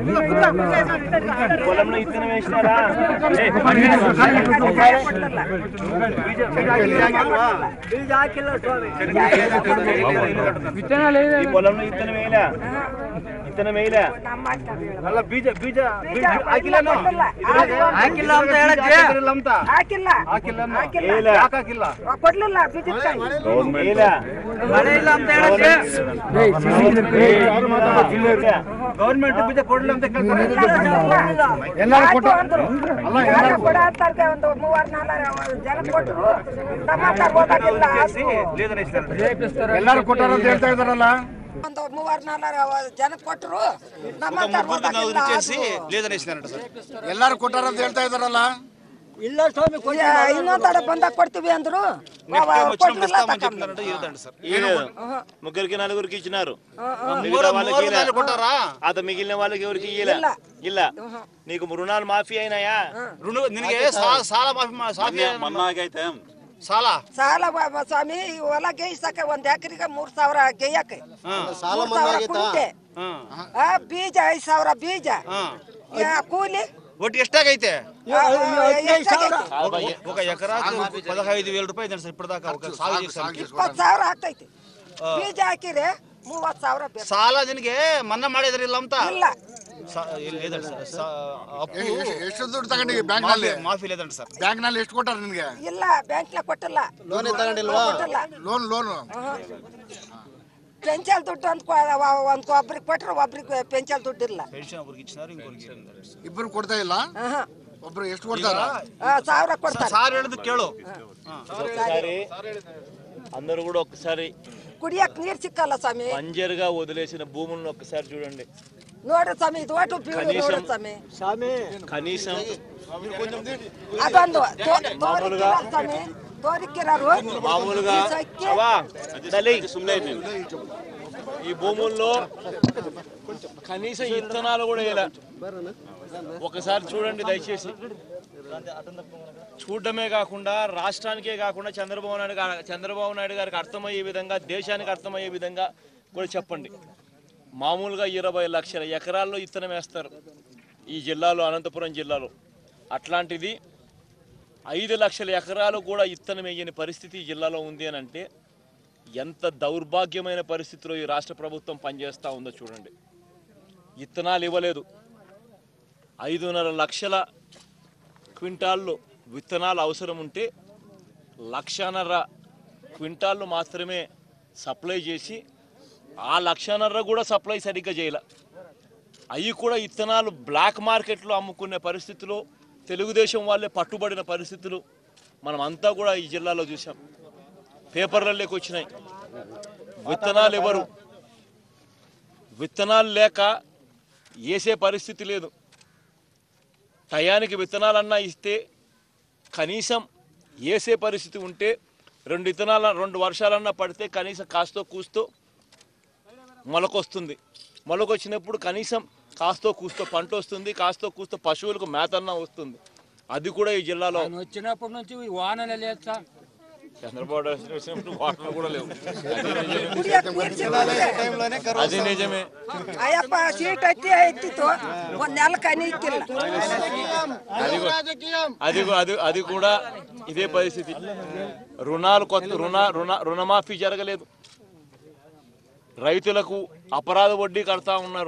పొలంలో ఇత్తనం వేసినారా ఏ, ఈ పొలంలో ఇత్తనం వేయలే ఇత్తనం వేయలే ಅಲ್ಲ ಬೀಜ ಬೀಜ ಬೀಜ ಹಾಕಿಲ್ಲ ಹಾಕಿಲ್ಲ ಅಂತ ಹೇಳಕ್ಕೆ ಅಂತ ಹಾಕಿಲ್ಲ ಹಾಕಿಲ್ಲ ಅನ್ನೋ. వేయలే ಯಾಕ್ ಹಾಕಿಲ್ಲ ಕೊಡ್ಲಿಲ್ಲ ಬೀಜಕ್ಕಾಯಿ వేయలే ಮಳೆ ಇಲ್ಲ ಅಂತ ಹೇಳಕ್ಕೆ ಗೌರ್ಮೆಂಟ್ ಬೀಜ ಕೊಡ್ಲಿಲ್ಲ ಅಂತ ಕೇಳ್ತಾರೆ ಆಯ್ತು ಅಂದ್ರು. ಯಾರೋ ಕೊಡ ಅಂತಾರೆ ಒಂದು ಮೂವರ್ ನಾಲ್ಕು ಜನ ಕೊಟ್ಟರು ಟಮಾಟ ಹೋದಾಗಿಲ್ಲ ಆಯ್ತು. ಲೇದನ ಇಸ್ತಾರೆ ಎಲ್ಲಾರು ಕೊಟ್ಟಾರ ಅಂತ ಹೇಳ್ತಾ ಇದಾರಲ್ಲ ಒಂದು ಮೂವರ್ ನಾಲ್ಕು ಜನ ಕೊಟ್ಟರು ಟಮಾಟ ಹೋದಾಗಿಲ್ಲ ಆಯ್ತು. ಲೇದನ ಇಸ್ತಾರಂట ಸರ್ ಎಲ್ಲಾರು ಕೊಟ್ಟಾರ ಅಂತ ಹೇಳ್ತಾ ಇದಾರಲ್ಲ ಏ, ಇನ್ನೊಂದಡ ಬಂದಾಗ ಕೊಡ್ತೀವಿ ಅಂದ್ರು ಅವ ಕೊಡ್ಲಿಲ್ಲ ತಕೊಂಡ್ರು. ఈయన ముగ్గురికి నలుగురికి ఇచ్చినారు మిగతా వాళ్ళకి ఇయ్యలే. ಕೊಟ್ಟಾರಾ అత మిగిలిన వాళ్ళకి ఎవరికి ఇయ్యలే ಇಲ್ಲ. ಇಲ್ಲ నీకు రుణాలు మాఫీ అయినాయా ಋಣ ನಿನಗೆ ಸಾಲ ಸಾಲ ಮಾಫಿ ಮಾ- ಸಾಲ ಸಾಲ ಸಾಲ ಬ- ಬ- ಸ್ವಾಮಿ ಈ ಹೊಲ ಗೇಯ್ಸಕ್ಕೆ ಒಂದ್ ಎಕರೆಗೆ ಮೂರ್ ಸಾವಿರ ಗೇಯಕ್ಕೆ ಮೂರ್ ಸಾವಿರ ಕುಂಟೆ ಹ್ಮ್ ಆ, ಬೀಜ ಐದ್ ಸಾವಿರ ಬೀಜ ಯಾ, ಕೂಲಿ ಒಟ್ಟು ಎಷ್ಟಾಗೈತೆ ಆ, ಎಷ್ಟಾಗೈತಿ? ఒక ఎకరాకు పదహైదు వేల రూపాయలు ಇದೆ ಸರ್ ಇಪ್ಪటిದಾకా ఒక ಸಾగు చేసానికి. ಇಪ್ಪತ್ ಸಾವಿರ ಆಗ್ತೈತಿ ಬೀಜ ಹಾಕಿದ್ರೆ ಮೂವತ್ ಸಾವಿರ ಬೇಕು ಸಾಲ ನಿನಗೆ ಮನ್ನಾ ಮಾಡಿದ್ರಿಲ್ಲ ಅಂತ ಇಲ್ಲ ಸಾ- ಇಲ್ಲಿ ಇದಂತೆ ಸರ್. ಸಾ- ಅಪ್ಪು ಎಷ್ಟು ದುಡ್ಡು ತಗೊಂಡಿ ಬ್ಯಾಂಕ್ ನಲ್ಲಿ ಮಾಫಿ ಮಾಫಿ ಇಲ್ಲದಂತೆ ಸರ್ ಬ್ಯಾಂಕ್ ನಲ್ಲಿ ಎಷ್ಟು ಕೊಟ್ಟಾರ ನಿನ್ಗೆ ಇಲ್ಲ ಬ್ಯಾಂಕ್ಲ ಕೊಟ್ಟಿಲ್ಲ ಲೋನ್ ತಗೊಂಡಿಲ್ವಾ ಕೊಟ್ಟಿಲ್ಲ ಲೋನ್ ಲೋನ್ ಪೆನ್ಷನ್ ದುಡ್ಡು ಅಂತ ಒಂದ್ ಒಬ್ರಿಗೆ ಕೊಟ್ರೆ ಒಬ್ರಿಗೆ ಪೆನ್ಷನ್ ದುಡ್ಡು ಇಲ್ಲ ಪೆನ್ಷನ್ ಒಬ್ರಿಗೆ ಇచ్చినారు ఇంకొకరికి ಇಬ್ರು ಕೊಡ್ತಾ ಇಲ್ಲ ಆಹಾ. ಒಬ್ರು ಎಷ್ಟು ಕೊಡ್ತಾರ ಆ, ಸಾವಿರ ಕೊಡ್ತಾರೆ ಸಾರ್ ಹೇಳಿದ್ ಕೇಳು ఒకసారి అందరూ కూడా ఒక్కసారి ಕುಡಿಯಕ್ ನೀರ್ ಸಿಕ್ಕಲ್ಲ ಸ್ವಾಮಿ పంజరుగా వదిలేసిన భూములను ఒక్కసారి చూడండి ನೋಡ್ರಿ ಸ್ವಾಮಿ ಇದು ಒಟ್ಟು ಬೀಳು ನೋಡ್ರಿ ಸ್ವಾಮಿ కనీసం ಅದೊಂದು ತೋ- ತೋರಿಕ್ಕಿರಲ್ಲ ಸ್ವಾಮಿ ತೋರಿಕ್ಕಿರೋರು మామూలుగా ಈ ಸೊಕ್ಕೆ అవా తల్లి ఈ భూముల్లో కనీసం ఇత్తనాలు కూడా వేయలే ఒకసారి చూడండి దయచేసి చూడడమే కాకుండా రాష్ట్రానికే కాకుండా చంద్రబాబు నాయుడు గా- చంద్రబాబు నాయుడు గారికి అర్థమయ్యే విధంగా దేశానికి అర్థమయ్యే విధంగా కూడా చెప్పండి మామూలుగా ఇరవై లక్షల ఎకరాల్లో ఇత్తనం వేస్తారు ఈ జిల్లాలో అనంతపురం జిల్లాలో అట్లాంటిది ఐదు లక్షల ఎకరాలు కూడా ఇత్తనం వేయని పరిస్థితి ఈ జిల్లాలో ఉంది అని అంటే ఎంత దౌర్భాగ్యమైన పరిస్థితిలో ఈ రాష్ట్ర ప్రభుత్వం పనిచేస్తూ ఉందో చూడండి ఇత్తనాలు ఇవ్వలేదు ఐదున్నర లక్షల క్వింటాళ్ళు విత్తనాలు అవసరం ఉంటే లక్షన్నర క్వింటాళ్ళు మాత్రమే సప్లై చేసి ఆ లక్షన్నర కూడా సప్లై సరిగ్గా చేయలే అవి కూడా ఇత్తనాలు బ్లాక్ మార్కెట్లో అమ్ముకునే పరిస్థితులు తెలుగుదేశం వాళ్ళే పట్టుబడిన పరిస్థితులు మనం అంతా కూడా ఈ జిల్లాలో చూసాం పేపర్లలోకి వచ్చినాయి విత్తనాలు ఎవరు విత్తనాలు లేక వేసే పరిస్థితి లేదు టయానికి విత్తనాలన్నా ఇస్తే కనీసం వేసే పరిస్థితి ఉంటే రెండు విత్తనాల రెండు వర్షాలన్నా పడితే కనీసం కాస్తో కూస్తో మొలకొస్తుంది మొలకొచ్చినప్పుడు కనీసం కాస్తో కూస్తో పంట వస్తుంది కాస్తో కూస్తో పశువులకు మేతన్నా వస్తుంది అది కూడా ఈ జిల్లాలో వచ్చినప్పటి నుంచి ఈ వానలే లేదు సార్ చంద్రబాబు నాయుడు వచ్చినప్పుడు వాటర్ కూడా లేవు ಕುಡಿಯಕ್ ನೀರ್ ಸಿಕ್ಕಲ್ಲ. అది నిజమే ಅಯ್ಯಪ್ಪ ಸೀಟ್ ಹತ್ತಿ ಎತ್ತಿತ್ತು ಒಂದ್ ನೆಲಕ್ಕೆ ಹನಿ ಇಕ್ಕಿಲ್ಲ అది కూ- అది కూ- అది అది కూడా ఇదే పరిస్థితి రుణాలు కొత్త రుణ రుణ రుణమాఫీ జరగలేదు రైతులకు అపరాధ వడ్డీ కడతా ఉన్నారు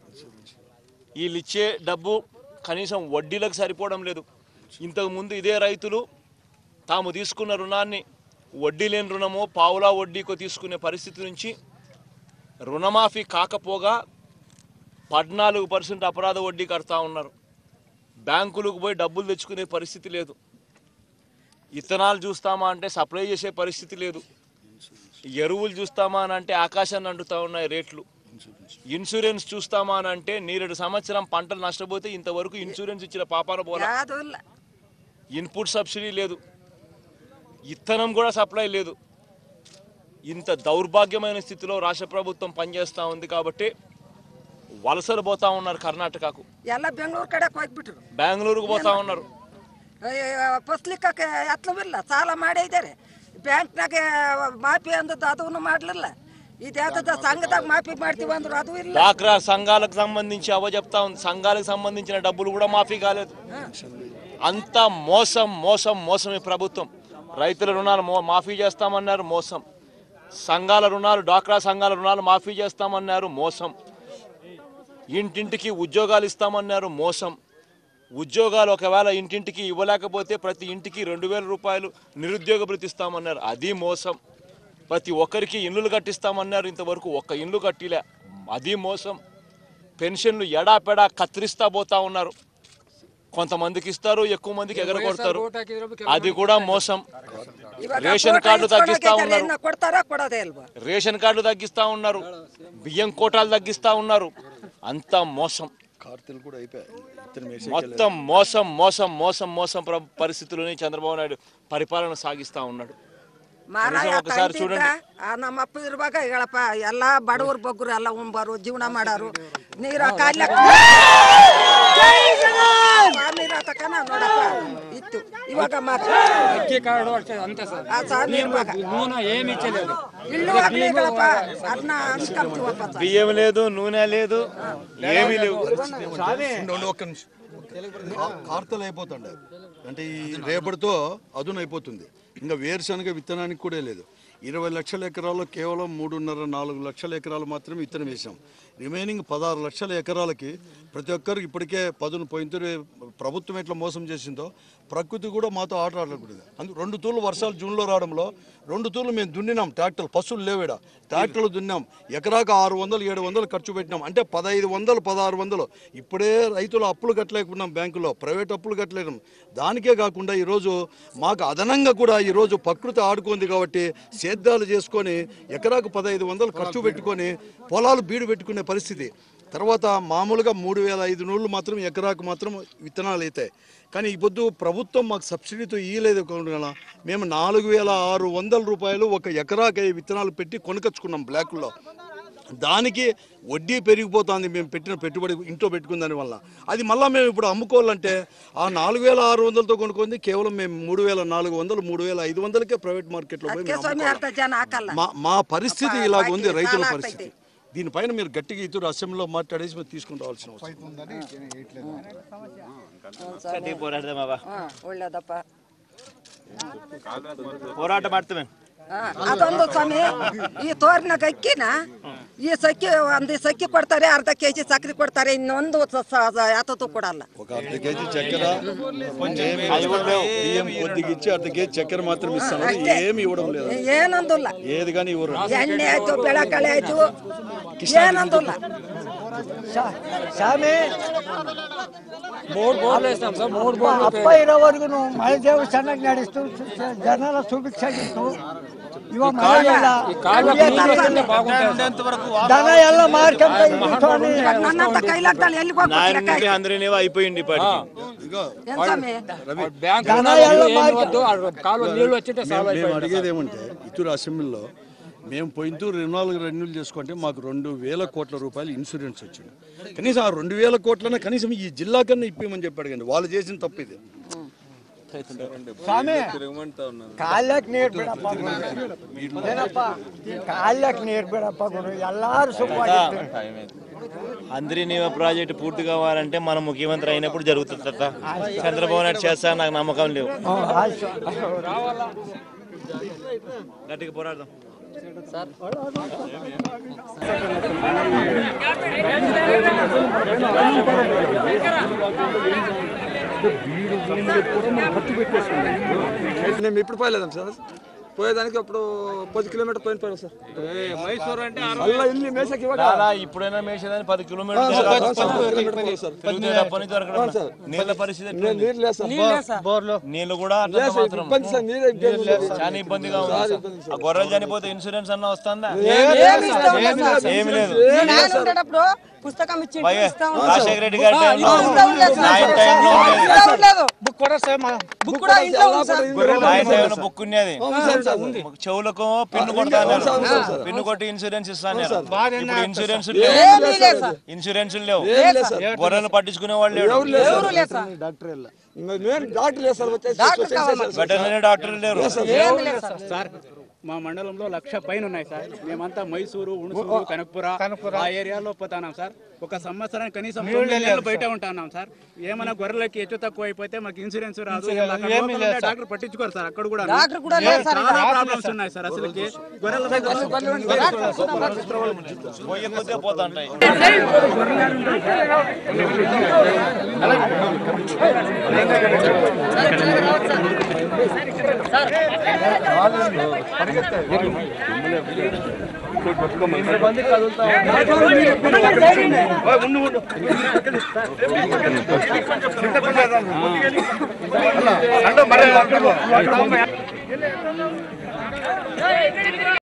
వీళ్ళు ఇచ్చే డబ్బు కనీసం వడ్డీలకు సరిపోవడం లేదు ఇంతకు ముందు ఇదే రైతులు తాము తీసుకున్న రుణాన్ని వడ్డీ లేని రుణమో పావులా వడ్డీకో తీసుకునే పరిస్థితి నుంచి రుణమాఫీ కాకపోగా పద్నాలుగు పర్సెంట్ అపరాధ వడ్డీ కడతా ఉన్నారు బ్యాంకులకు పోయి డబ్బులు తెచ్చుకునే పరిస్థితి లేదు ఇత్తనాలు చూస్తామా అంటే సప్లై చేసే పరిస్థితి లేదు ఎరువులు చూస్తామా అని అంటే ఆకాశాన్ని అంటుతా ఉన్నాయి రేట్లు ఇన్సూరెన్స్ చూస్తామా అని అంటే నేరేడు సంవత్సరం పంటలు నష్టపోతే ఇంతవరకు ఇన్సూరెన్స్ ఇచ్చిన పాపాన పోలా ಯಾವ್ದು ಇಲ್ಲ ఇన్పుట్ సబ్సిడీ లేదు ఇత్తనం కూడా సప్లై లేదు ఇంత దౌర్భాగ్యమైన స్థితిలో రాష్ట్ర ప్రభుత్వం పనిచేస్తూ ఉంది కాబట్టి వలసలు పోతా ఉన్నారు కర్ణాటకకు ಎಲ್ಲ ಬೆಂಗಳೂರು ಕಡೆಗೆ ಹೋಗ್ಬಿಟ್ರು బెంగళూరుకు పోతా ಉన్నారు ಫಸ್ಲಿಕ್ಕೆ ಎತ್ತಲವಿಲ್ಲ ಸಾಲ ಮಾಡಿದ್ದಾರೆ ಬ್ಯಾಂಕ್ನಾಗ ಮಾಫಿ ಅಂದದ್ದು ಅದನ್ನು ಮಾಡಲಿಲ್ಲ ಇದ್ಯಾವ್ದ ಸಂಘದಾಗ ಮಾಫಿ ಮಾಡ್ತೀವಿ ಅಂದ್ರು ಅದು ಇಲ್ಲ డాక్రా సంఘాలకు సంబంధించి అవ చెప్తా ఉంది సంఘాలకు సంబంధించిన డబ్బులు కూడా మాఫీ కాలేదు అంత మోసం మోసం మోసం ఈ ప్రభుత్వం రైతుల రుణాలు మో- మాఫీ చేస్తామన్నారు మోసం సంఘాల రుణాలు డాక్రా సంఘాల రుణాలు మాఫీ చేస్తామన్నారు మోసం ఇంటింటికి ఉద్యోగాలు ఇస్తామన్నారు మోసం ఉద్యోగాలు ఒకవేళ ఇంటింటికి ఇవ్వలేకపోతే ప్రతి ఇంటికి రెండు వేల రూపాయలు నిరుద్యోగ భృతి ఇస్తామన్నారు అది మోసం ప్రతి ఒక్కరికి ఇల్లులు కట్టిస్తామన్నారు ఇంతవరకు ఒక్క ఇల్లు కట్టిలే అది మోసం పెన్షన్లు ఎడాపెడా కత్తిరిస్తా పోతా ఉన్నారు కొంతమందికి ఇస్తారు ఎక్కువ మందికి ఎగరగొడతారు అది కూడా మోసం ಇವಾಗ ರೇಷನ್ ಫೋಟೋ ಕಾರ್ಡು ಇಸ್ಕೊಳಕ್ಕೆ ತಗ್ಗಿಸ್ತಾ ಉన్నారు. ಇನ್ನ ಕೊಡ್ತಾರಾ ಕೊಡೋದೇ ಇಲ್ವಾ రేషన్ కార్డులు తగ్గిస్తా ఉన్నారు బియ్యం కోటాలు తగ్గిస్తా ఉన్నారు అంత మోసం కార్తీలు కూడా అయిపోయాయి ఇతను మేసే మొత్తం మోసం మోసం మోసం మోసం ప్ర- పరిస్థితుల్లోని చంద్రబాబు నాయుడు పరిపాలన సాగిస్తా ఉన్నాడు ಮಾರಾಯ ಕನಿಷ್ಠ ఒకసారి ತಂದಿದ್ದ, చూడండి. ಆ ನಮ್ಮ ಅಪ್ಪ ಇರುವಾಗ ಹೇಳಪ್ಪ ಎಲ್ಲಾ ಬಡವರು ಬಗ್ಗರು ಎಲ್ಲ ಉಂಬಾರು ಜೀವನ ಮಾಡಾರು ನೀರ ಕಾಯ್ಲಕ್ ನೀರ ತಕನ ನೋಡಪ್ಪ ಇತ್ತು ಇವಾಗ ಮಾತ್ರ అక్కి కార్డు అంటే అంతే సార్ ಆ ಸಾರ್ ಇರುವಾಗ నూనె ఏమి ఇచ్చలేదు ಇಲ್ಲು ಆಗ್ಲಿಗಳಪ್ಪ ಅದನ್ನ ಅನ್ಸ್ಕೊಂತೀವಪ್ಪ ಸಾರ್. బియ్యం లేదు నూనె లేదు ఏమీ లేవు ఉండు, ఒక్క నిమిషం కా- కార్తలు అయిపోతుండే అంటే ఈ రేపటితో అదును అయిపోతుంది ఇంకా వేరుశనగ విత్తనానికి కూడా లేదు ఇరవై లక్షల ఎకరాల్లో కేవలం మూడున్నర నాలుగు లక్షల ఎకరాలు మాత్రమే విత్తనం వేసాం రిమైనింగ్ పదహారు లక్షల ఎకరాలకి ప్రతి ఒక్కరు ఇప్పటికే పదును పోయింతు ప్రభుత్వం ఎట్లా మోసం చేసిందో ప్రకృతి కూడా మాతో ఆట ఆడకూడదు అందు రెండు తూర్లు వర్షాలు జూన్లో రావడంలో రెండు తూర్లు మేము దున్నినాం ట్రాక్టర్లు పశువులు లేవిడ ట్రాక్టర్లు దున్నాం ఎకరాకు ఆరు వందలు ఏడు వందలు ఖర్చు పెట్టినాం అంటే పదహైదు వందలు పదహారు వందలు ఇప్పుడే రైతులు అప్పులు కట్టలేకున్నాం బ్యాంకులో ప్రైవేట్ అప్పులు కట్టలేము దానికే కాకుండా ఈరోజు మాకు అదనంగా కూడా ఈరోజు ప్రకృతి ఆడుకుంది కాబట్టి సేద్యాలు చేసుకొని ఎకరాకు పదహైదు వందలు ఖర్చు పెట్టుకొని పొలాలు బీడు పెట్టుకునే పరిస్థితి తర్వాత మామూలుగా మూడు వేల ఐదు నూళ్ళు మాత్రం ఎకరాకు మాత్రం విత్తనాలు అవుతాయి కానీ ఈ పొద్దు ప్రభుత్వం మాకు సబ్సిడీతో ఇయ్యలేదు కావున మేము నాలుగు వేల ఆరు వందల రూపాయలు ఒక ఎకరాకి విత్తనాలు పెట్టి కొనుకొచ్చుకున్నాం బ్లాకుల్లో దానికి వడ్డీ పెరిగిపోతుంది మేము పెట్టిన పెట్టుబడి ఇంట్లో పెట్టుకున్న దాని వల్ల అది మళ్ళీ మేము ఇప్పుడు అమ్ముకోవాలంటే ఆ నాలుగు వేల ఆరు వందలతో కొనుక్కుంది కేవలం మేము మూడు వేల నాలుగు వందలు మూడు వేల ఐదు వందలకే ప్రైవేట్ మార్కెట్లో పోయి ಅದಕ್ಕೆ మేము ಸ್ವಾಮಿ అమ్ముకోవాలి. ಅರ್ಧ ಜನ ಹಾಕಲ್ಲ మా మా పరిస్థితి ఇలాగ ఉంది బాకీ రైతుల చాలా పరిస్థితి ಆಗ್ತೈತಿ. దీనిపైన మీరు గట్టిగా ఇతరు అసెంబ్లీలో మాట్లాడేసి మీరు తీసుకుని రావాల్సిన అవసరం గట్టిగా పోరాడదామా ಹಾ ಒಳ್ಳೇದಪ್ಪ పోరాట ಮಾಡ್ತೇವೆ ಹಾ, ಅದೊಂದು ಸ್ವಾಮಿ ಈ ತೋರಿನಾಗ ಅಕ್ಕಿನ ಈ ಸಕ್ಕಿ ಒಂದು ಸಕ್ಕಿ ಕೊಡ್ತಾರೆ ಅರ್ಧ ಕೆಜಿ ಸಕ್ಕರೆ ಕೊಡ್ತಾರೆ ಇನ್ನೊಂದು ಸ- ಸ- ಯಾತದ್ದು ಕೊಡಲ್ಲ ఒక అర్ధ కేజీ చక్కెర బియ్యం కొద్దిగా ఇచ్చి అర్ధ కేజీ చక్కెర మాత్రం ఇస్తాను ఏమి ఇవ్వడం లేదు ಏನೊಂದಿಲ್ಲ ఏది కానీ ఇవ్వరు ಎಣ್ಣೆ ಆಯ್ತು ಬೆಳಕಳೆ ಆಯ್ತು ಏನೊಂದಿಲ್ಲ ಸ್ವಾಮಿ మూడు బోర్లు వేసినాం సార్ మూడు బోర్లు ಅಪ್ಪ ಇರೋವರೆಗೂ ಮಳೆ ದೇವರು ಚೆನ್ನಾಗಿ ನಡೆಸ್ತು ಜನ ಸುಭಿಕ್ಷಾಗಿತ್ತು ಇವಾಗ ಮಳೆ ಇಲ್ಲ ఈ కాలువ నీళ్ళు వస్తుంటే బాగుంటుంది ದನ ಎಲ್ಲ ಮಾರ್ಕೊಂತ ಇದ್ವಿ ಸ್ವಾಮಿ ನನ್ನಂತ ಕೈಲಾಗ್ದಲ್ಲಿ ಎಲ್ಲಿಗೆ నాయన ಹೋಗ್ಬೇಕು నుండి అందరినీ అయిపోయింది ఇప్పటికి ఇగో ಏನ್ ಸ್ವಾಮಿ బ్యాంక్ జన రుణాలు ఎల్ల ఏం మార్కెట్ వద్దు ఆ కాలువ నీళ్ళు వచ్చింటే మేము సాల్వ్ మేము అయిపోయింది అడిగేది ఏమంటే ఇతరు అసెంబ్లీలో మేము పోయినతూ రెండు నాలుగు రెన్యూలు చేసుకుంటే మాకు రెండు వేల కోట్ల రూపాయలు ఇన్సూరెన్స్ వచ్చింది కనీసం ఆ రెండు వేల కోట్లనే కనీసం ఈ జిల్లా కన్నా ఇప్పమని చెప్పాడు కానీ వాళ్ళు చేసిన తప్పు ఇది ಸ್ವಾಮಿ ಕಾಲಕ್ಕೆ ನೀರು ಬಿಡಪ್ಪ ಗುರು. ಏನಪ್ಪ ಕಾಲಕ್ಕೆ ನೀರು ಬಿಡಪ್ಪ ಗುರು ಎಲ್ಲಾರು ಸುಖವಾಗಿರ್ತೀವಿ అందరి నియమ ప్రాజెక్టు పూర్తి కావాలంటే మనం ముఖ్యమంత్రి అయినప్పుడు జరుగుతుంది తప్ప చంద్రబాబు నాయుడు చేస్తా నాకు నమ్మకం లేవు ಹ್ಞೂ ಆಯ್ತು గట్టిగా పోరాడదాం మేము ఇప్పుడు పోయలేదాం సార్ పోయేదానికి అప్పుడు పది కిలోమీటర్ పోయిన పోయాం సార్ మైసూర్ అంటే అలా ఇల్లు మేసకి ఇవ్వగా చాలా ఇప్పుడైనా మేసేదాన్ని పది కిలోమీటర్లు సార్ తిరుగుతాడు, పని దొరకడం నీళ్ళ పరిస్థితి ఎట్లుంది? నీళ్ళు లేదు సార్ నీళ్ళు కూడా అట్లా మాత్రం ఇబ్బంది సార్ నీరే ఇబ్బంది లేదు. చాలా ఇబ్బందిగా ఉంది సార్. ఆ గొర్రెలు చనిపోతే ఇన్సూరెన్స్ అన్న వస్తుందా ఏమీ లేదు సార్. ఏమి లేదు ನಾನು ఉండేటప్పుడు పుస్తకం ఇచ్చి పైగా రాజశేఖర రెడ్డి గారి టైంలో నైన్ టైంలో ఉండేది. ಬುಕ್ ಕೊಡ ಸೇಮ బుక్ కూడా ఇంట్లో ఉంది సార్. నైన్ టైంలో బుక్ ఉన్నది చెవులకు పిన్ను కొడతాను పిన్ను కొట్టి ఇన్సూరెన్స్ ఇస్తాను ఇప్పుడు ఇన్సూరెన్స్ లేవు ఏమీ లేదు సార్. ఇన్సూరెన్స్ లేవు ఏం లేదు సార్ గొర్రెలు పట్టించుకునే వాళ్ళు లేడు ఎవరు లేదు ఎవరు లేదు సార్. ఇంకా మేము డాక్టర్ లేదు సార్ వచ్చేసి డాక్టర్ కావాలి వెటర్నరీ డాక్టర్లు లేరు ఏమీ లేదు సార్. మా మండలంలో లక్ష పైన ఉన్నాయి సార్ మేమంతా మైసూరు ఉణుసూరు కనకపుర ఆ ఏరియాలో పోతున్నాం సార్ ఒక సంవత్సరానికి కనీసం తొమ్మిది నెలలు బయట ఉంటున్నాం సార్ ఏమైనా గొర్రెలకి హెచ్చు తక్కువ అయిపోతే మాకు ఇన్సూరెన్స్ రాదు అక్కడ లోకల్ ఉండే డాక్టర్ పట్టించుకోరు సార్ అక్కడ కూడా చాలా ప్రాబ్లమ్స్ ఉన్నాయి సార్ అసలుకి గొర్రెల పోయే కొద్దే పోతా ఉంటాయి